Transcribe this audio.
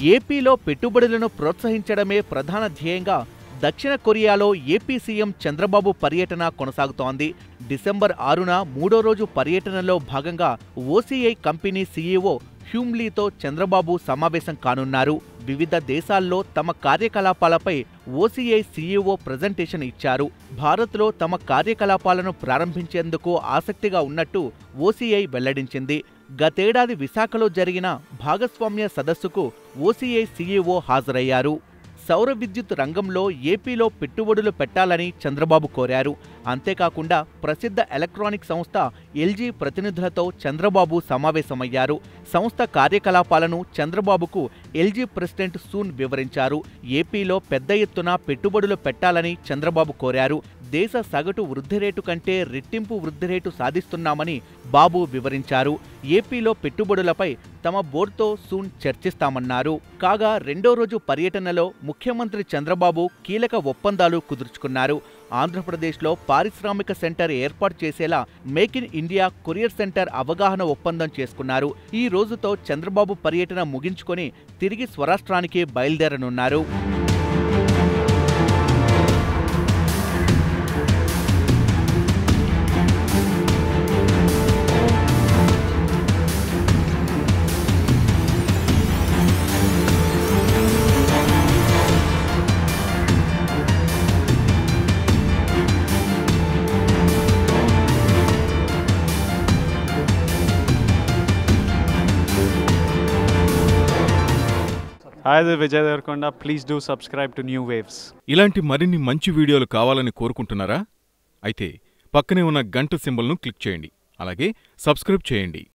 ఏపీలో పెట్టుబడులను ప్రోత్సహించడమే ప్రధాన ధ్యేయంగా దక్షిణ కొరియాలో ఏపీ సీఎం చంద్రబాబు పర్యటన కొనసాగుతోంది డిసెంబర్ ఆరున మూడో రోజు పర్యటనలో భాగంగా ఓసీఐ కంపెనీ సీఈఓ హ్యూమ్లీతో చంద్రబాబు సమావేశం కానున్నారు వివిధ దేశాల్లో తమ కార్యకలాపాలపై ఓసీఐ సీఈఓ ప్రజెంటేషన్ ఇచ్చారు భారత్లో తమ కార్యకలాపాలను ప్రారంభించేందుకు ఆసక్తిగా ఉన్నట్టు ఓసీఐ వెల్లడించింది గతేడాది విశాఖలో జరిగిన భాగస్వామ్య సదస్సుకు ఓసీఐ సీఈఓ హాజరయ్యారు సౌర విద్యుత్ రంగంలో ఏపీలో పెట్టుబడులు పెట్టాలని చంద్రబాబు కోరారు అంతేకాకుండా ప్రసిద్ధ ఎలక్ట్రానిక్ సంస్థ ఎల్జీ ప్రతినిధులతో చంద్రబాబు సమావేశమయ్యారు సంస్థ కార్యకలాపాలను చంద్రబాబుకు ఎల్జీ ప్రెసిడెంట్ సూన్ వివరించారు ఏపీలో పెద్ద ఎత్తున పెట్టుబడులు పెట్టాలని చంద్రబాబు కోరారు దేశ సగటు వృద్ధి రేటు కంటే రెట్టింపు వృద్ధి రేటు సాధిస్తున్నామని బాబు వివరించారు ఏపీలో పెట్టుబడులపై తమ బోర్డుతో సూన్ చర్చిస్తామన్నారు కాగా రెండో రోజు పర్యటనలో ముఖ్యమంత్రి చంద్రబాబు కీలక ఒప్పందాలు కుదుర్చుకున్నారు ఆంధ్రప్రదేశ్లో పారిశ్రామిక సెంటర్ ఏర్పాటు చేసేలా make in India courier centre అవగాహన ఒప్పందం చేసుకున్నారు ఈ రోజుతో చంద్రబాబు పర్యటన ముగించుకొని తిరిగి స్వరాష్ట్రానికి బయలుదేరనున్నారు Hi, this is Vijay Devarkonda. Please do subscribe to New Waves. ఇలాంటి మరిన్ని మంచి వీడియోలు కావాలని కోరుకుంటున్నారా అయితే పక్కనే ఉన్న గంట సింబల్ను క్లిక్ చేయండి అలాగే సబ్స్క్రైబ్ చేయండి